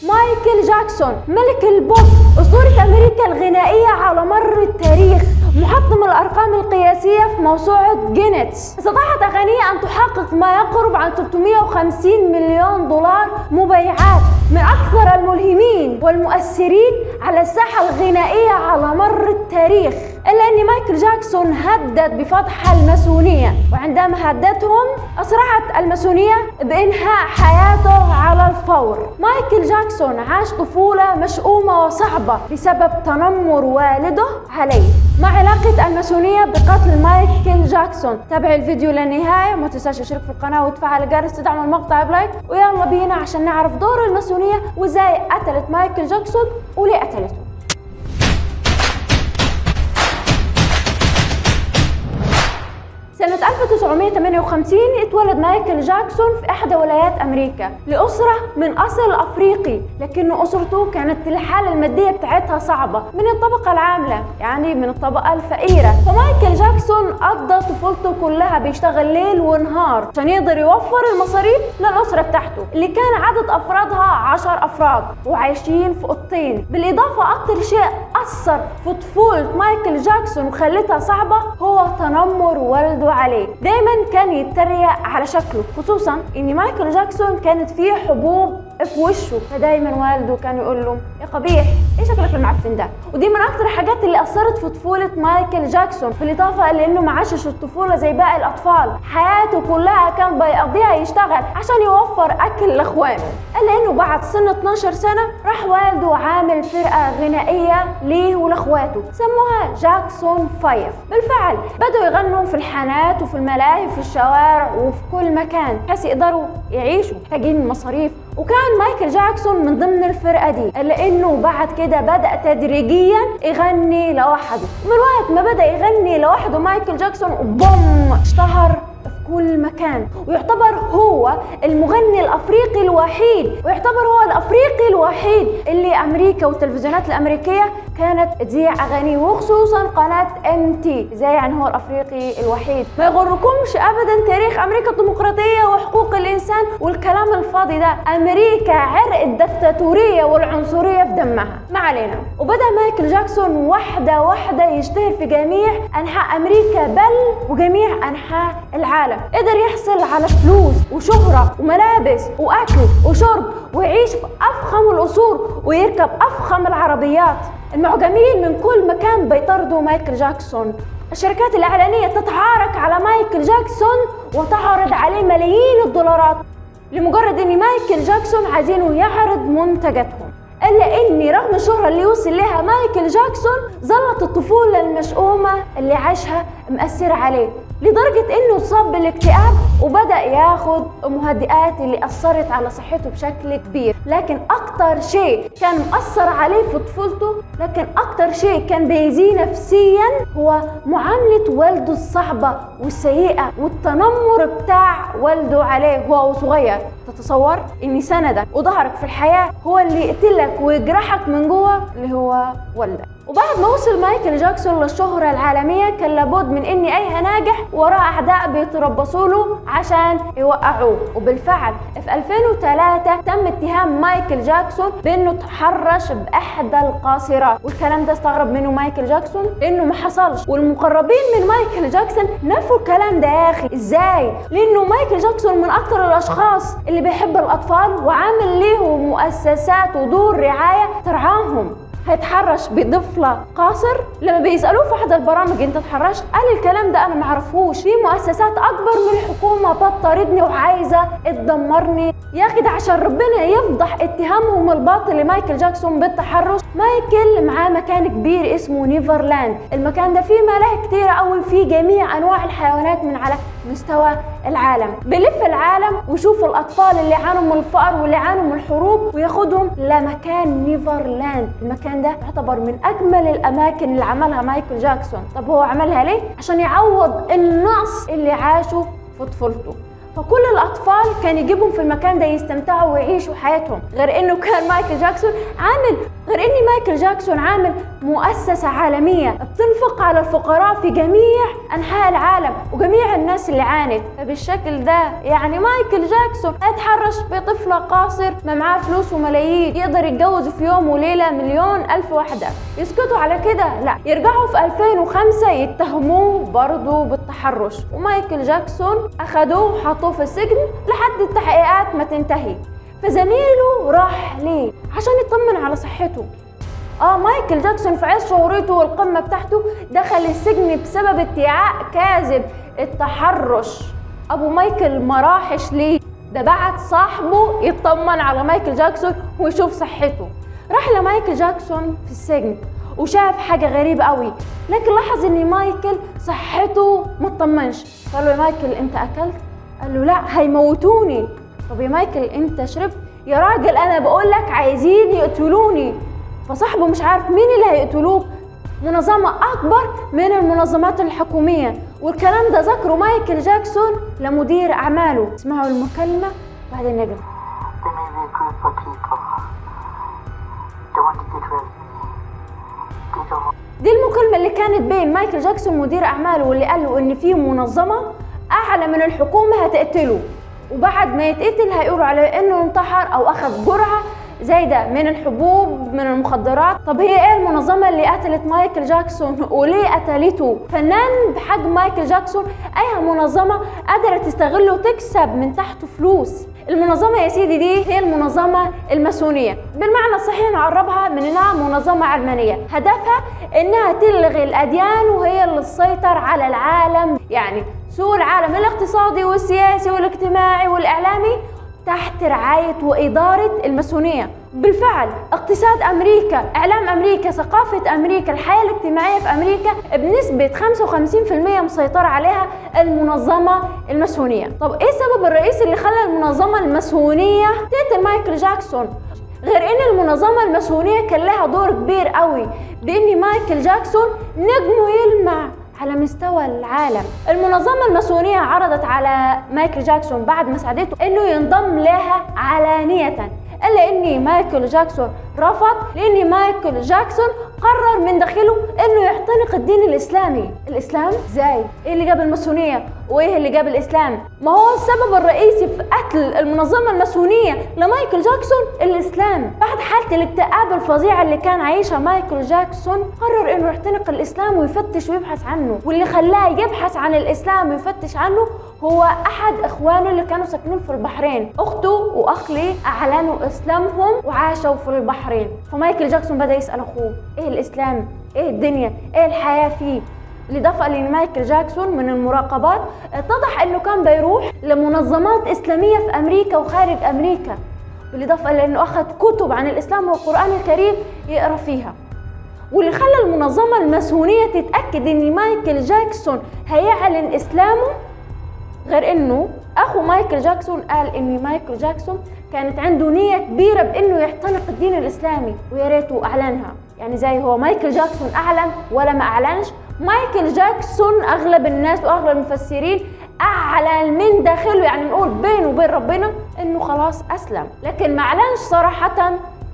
مايكل جاكسون ملك البوب أسطورة أمريكا الغنائية على مر التاريخ محطم الأرقام القياسية في موسوعة جينيتس استطاعت أغانيه أن تحقق ما يقرب عن 350 مليون دولار مبيعات من أكثر الملهمين والمؤثرين على الساحة الغنائية على مر التاريخ إلا أن مايكل جاكسون هدد بفتح الماسونية وعندما هددهم أسرعت الماسونية بإنهاء حياته على الفور مايكل جاكسون عاش طفولة مشؤومة وصعبة بسبب تنمر والده عليه ما علاقة الماسونية بقتل مايكل جاكسون تابع الفيديو للنهاية ما تنساش تشترك في القناة وتفعل الجرس تدعم المقطع بلايك ويلا بينا عشان نعرف دور الماسونية وازاي قتلت مايكل جاكسون وليه قتلته سنة 1958 اتولد مايكل جاكسون في إحدى ولايات أمريكا لأسرة من أصل أفريقي لكن أسرته كانت الحالة المادية بتاعتها صعبة من الطبقة العاملة يعني من الطبقة الفقيرة فمايكل جاكسون قضى طفولته كلها بيشتغل ليل ونهار عشان يقدر يوفر المصاريف للأسرة بتاعته اللي كان عدد أفرادها عشر أفراد وعايشين في أوضتين بالإضافة أكتر شيء أثر في طفولة مايكل جاكسون وخلتها صعبة هو تنمر والده عليه دايما كان يتريق على شكله خصوصا ان مايكل جاكسون كانت فيه حبوب في وشه فدايما والده كان يقول له يا قبيح ايه شكلك المعفن ده ودي من اكتر الحاجات اللي اثرت في طفوله مايكل جاكسون بالاضافه لانه ما عاشش الطفوله زي باقي الاطفال حياته كلها كان بيقضيها يشتغل عشان يوفر اكل لاخوانه الا انه بعد سن 12 سنه راح والده عامل فرقه غنائيه ليه ولاخواته سموها جاكسون فايف بالفعل بدأوا يغنوا في الحانات وفي الملاهي وفي الشوارع وفي كل مكان بحيث يقدروا يعيشوا محتاجين المصاريف وكان مايكل جاكسون من ضمن الفرقه دي الا انه بعد كده بدا تدريجيا يغني لوحده من وقت ما بدا يغني لوحده مايكل جاكسون بوم اشتهر في كل مكان ويعتبر هو المغني الافريقي الوحيد ويعتبر هو الافريقي الوحيد اللي امريكا والتلفزيونات الامريكيه كانت تذيع اغانيه وخصوصا قناه ام تي زي يعني هو الافريقي الوحيد ما يغركمش ابدا تاريخ امريكا الديمقراطيه وحقوق الانسان والكلام الفاضي ده امريكا عرق الدكتاتوريه والعنصريه في دمها ما علينا وبدا مايكل جاكسون واحده واحده يشتهر في جميع انحاء امريكا بل وجميع انحاء العالم قدر يحصل على فلوس وشهره وملابس واكل وشرب ويعيش في افخم القصور ويركب افخم العربيات المعجبين من كل مكان بيطاردوا مايكل جاكسون الشركات الإعلانية تتعارك على مايكل جاكسون وتعرض عليه ملايين الدولارات لمجرد ان مايكل جاكسون عايزينه يعرض منتجاتهم الا ان رغم الشهره اللي وصل لها مايكل جاكسون ظلت الطفوله المشؤومه اللي عاشها مأثره عليه لدرجة انه اصاب بالاكتئاب وبدأ ياخد مهدئات اللي اثرت على صحته بشكل كبير لكن اكتر شيء كان مأثر عليه في طفولته لكن اكتر شيء كان بيأذيه نفسيا هو معاملة والده الصعبة والسيئة والتنمر بتاع والده عليه وهو صغير تتصور ان سندك وظهرك في الحياة هو اللي يقتلك ويجرحك من جوه اللي هو والدك وبعد ما وصل مايكل جاكسون للشهرة العالمية كان لابد من ان اي ناجح وراه اعداء بيتربصوا له عشان يوقعوه وبالفعل في 2003 تم اتهام مايكل جاكسون بانه تحرش باحدى القاصرات والكلام ده استغرب منه مايكل جاكسون لانه ما حصلش والمقربين من مايكل جاكسون نفوا الكلام ده يا اخي ازاي لانه مايكل جاكسون من اكتر الاشخاص اللي بيحب الاطفال وعامل ليهم مؤسسات ودور رعايه ترعاهم هيتحرش بطفله قاصر لما بيسالوه في احد البرامج انت اتحرشت قال الكلام ده انا معرفوش في مؤسسات اكبر من الحكومه بتطاردني وعايزه تدمرني يا اخي ده عشان ربنا يفضح اتهامهم الباطل لمايكل جاكسون بالتحرش مايكل معاه مكان كبير اسمه نيفرلاند المكان ده فيه ملاهي كتيرة قوي فيه جميع انواع الحيوانات من على مستوى العالم بلف العالم ويشوف الاطفال اللي عانوا من الفقر واللي عانوا من الحروب وياخدهم لمكان نيفرلاند المكان ده يعتبر من اجمل الاماكن اللي عملها مايكل جاكسون طب هو عملها ليه عشان يعوض النقص اللي عاشه في طفولته فكل الاطفال كان يجيبهم في المكان ده يستمتعوا ويعيشوا حياتهم غير انه كان مايكل جاكسون عامل غير ان مايكل جاكسون عامل مؤسسة عالمية بتنفق على الفقراء في جميع انحاء العالم وجميع الناس اللي عانت فبالشكل ده يعني مايكل جاكسون اتحرش بطفلة قاصر ما معاه فلوس وملايين يقدر يتجوز في يوم وليلة مليون الف واحدة يسكتوا على كده لا يرجعوا في 2005 يتهموه برضه بالتحرش ومايكل جاكسون اخدوه وحطوه في السجن لحد التحقيقات ما تنتهي فزميله راح ليه عشان يطمن على صحته اه مايكل جاكسون في عز شهرته والقمه بتاعته دخل السجن بسبب ادعاء كاذب التحرش ابو مايكل ما راحش ليه ده بعت صاحبه يطمن على مايكل جاكسون ويشوف صحته راح لمايكل جاكسون في السجن وشاف حاجة غريبة قوي لكن لاحظ ان مايكل صحته ما اطمنش قال له يا مايكل انت اكلت قال له لا هيموتوني طب يا مايكل انت شربت يا راجل انا بقول لك عايزين يقتلوني فصاحبه مش عارف مين اللي هيقتلوه منظمة أكبر من المنظمات الحكومية والكلام ده ذكره مايكل جاكسون لمدير أعماله اسمعوا المكالمة بعدين نرجع They may be a group of people. They want to get rid of me. They don't want دي المكالمة اللي كانت بين مايكل جاكسون مدير أعماله واللي قال له إن في منظمة أعلى من الحكومة هتقتله وبعد ما يتقتل هيقولوا عليه إنه انتحر أو أخذ جرعة زايدة من الحبوب من المخدرات طب هي ايه المنظمة اللي قتلت مايكل جاكسون وليه قتلته فنان بحجم مايكل جاكسون اي منظمة قادرة تستغله وتكسب من تحته فلوس المنظمة يا سيدي دي هي المنظمة الماسونية بالمعنى الصحيح نعربها من انها منظمة علمانية هدفها انها تلغي الاديان وهي اللي تسيطر على العالم يعني سوق العالم الاقتصادي والسياسي والاجتماعي والاعلامي تحت رعاية وإدارة الماسونية بالفعل اقتصاد أمريكا إعلام أمريكا ثقافة أمريكا الحياة الاجتماعية في أمريكا بنسبة 55% مسيطرة عليها المنظمة الماسونية طب إيه السبب الرئيسي اللي خلى المنظمة الماسونية تقتل مايكل جاكسون غير ان المنظمه الماسونيه كان لها دور كبير قوي بان مايكل جاكسون نجمه يلمع على مستوى العالم المنظمة الماسونية عرضت على مايكل جاكسون بعد ما ساعدته انه ينضم لها علانية الا ان مايكل جاكسون رفض لان مايكل جاكسون قرر من داخله انه يعتنق الدين الاسلامي الاسلام ازاي ايه اللي جاب الماسونيه وايه اللي جاب الاسلام ما هو السبب الرئيسي في قتل المنظمه الماسونيه لمايكل جاكسون الاسلام بعد حاله الاكتئاب الفظيعه اللي كان عايشها مايكل جاكسون قرر انه يعتنق الاسلام ويفتش ويبحث عنه واللي خلاه يبحث عن الاسلام ويفتش عنه هو احد اخوانه اللي كانوا ساكنين في البحرين اخته واخ ليه اعلنوا اسلامهم وعاشوا في البحرين فمايكل جاكسون بدا يسال اخوه ايه الاسلام ايه الدنيا ايه الحياه فيه بالإضافة لأن مايكل جاكسون من المراقبات اتضح أنه كان بيروح لمنظمات إسلامية في أمريكا وخارج أمريكا بالإضافة لأنه أخذ كتب عن الإسلام والقرآن الكريم يقرأ فيها واللي خلى المنظمة الماسونية تتأكد أن مايكل جاكسون هيعلن إسلامه غير انه اخو مايكل جاكسون قال ان مايكل جاكسون كانت عنده نية كبيرة بانه يعتنق الدين الاسلامي ويا ريته اعلنها يعني زي هو مايكل جاكسون اعلن ولا ما اعلنش مايكل جاكسون اغلب الناس واغلب المفسرين اعلن من داخله يعني نقول بينه وبين ربنا انه خلاص اسلم لكن ما اعلنش صراحة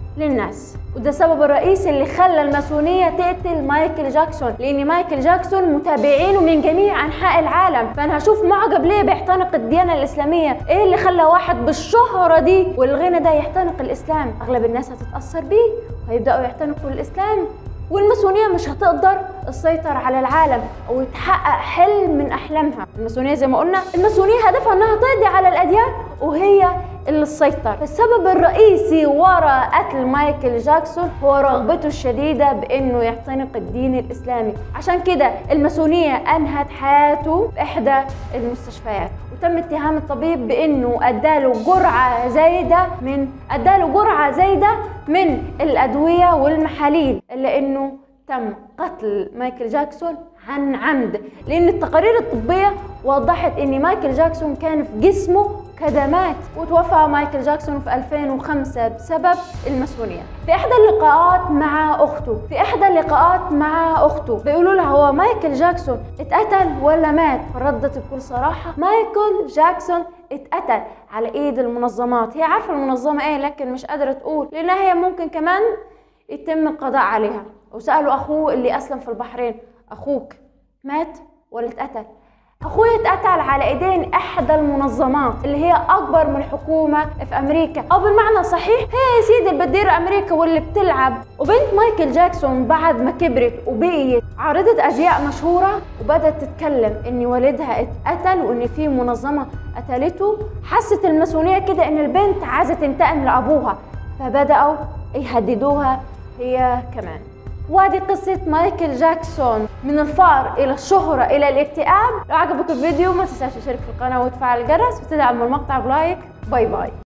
للناس وده السبب الرئيسي اللي خلى الماسونيه تقتل مايكل جاكسون لان مايكل جاكسون متابعينه من جميع انحاء العالم فانا هشوف معجب ليه بيحتنق الديانه الاسلاميه ايه اللي خلى واحد بالشهره دي والغنى ده يحتنق الاسلام اغلب الناس هتتاثر بيه وهيبداوا يحتنقوا الاسلام والماسونيه مش هتقدر تسيطر على العالم او يتحقق حلم من احلامها الماسونيه زي ما قلنا الماسونيه هدفها انها تقضي على الاديان وهي اللي تسيطر السبب الرئيسي وراء قتل مايكل جاكسون هو رغبته الشديدة بأنه يعتنق الدين الإسلامي عشان كده الماسونية أنهت حياته في إحدى المستشفيات وتم اتهام الطبيب بأنه أداله جرعة زايدة من أداله جرعة زايدة من الأدوية والمحاليل إلا أنه تم قتل مايكل جاكسون عن عمد لأن التقارير الطبية وضحت أن مايكل جاكسون كان في جسمه كدمات وتوفى مايكل جاكسون في 2005 بسبب الماسونية في إحدى اللقاءات مع أخته في إحدى اللقاءات مع أخته بيقولوا لها هو مايكل جاكسون اتقتل ولا مات فردت بكل صراحة مايكل جاكسون اتقتل على ايد المنظمات هي عارفه المنظمه ايه لكن مش قادره تقول لانها هي ممكن كمان يتم القضاء عليها وسالوا اخوه اللي اسلم في البحرين اخوك مات ولا اتقتل اخوي اتقتل على ايدين احدى المنظمات اللي هي اكبر من الحكومه في امريكا او بالمعنى الصحيح هي يا سيدي اللي بتدير امريكا واللي بتلعب وبنت مايكل جاكسون بعد ما كبرت وبقيت عارضة ازياء مشهورة وبدت تتكلم ان والدها اتقتل وان في منظمة قتلته حست الماسونية كده ان البنت عايزة تنتقم لابوها فبدأوا يهددوها هي كمان وادي قصة مايكل جاكسون من الفقر إلى الشهرة إلى الاكتئاب لو عجبك الفيديو ما تنساش تشترك في القناة وتفعل الجرس وتدعم المقطع بلايك باي باي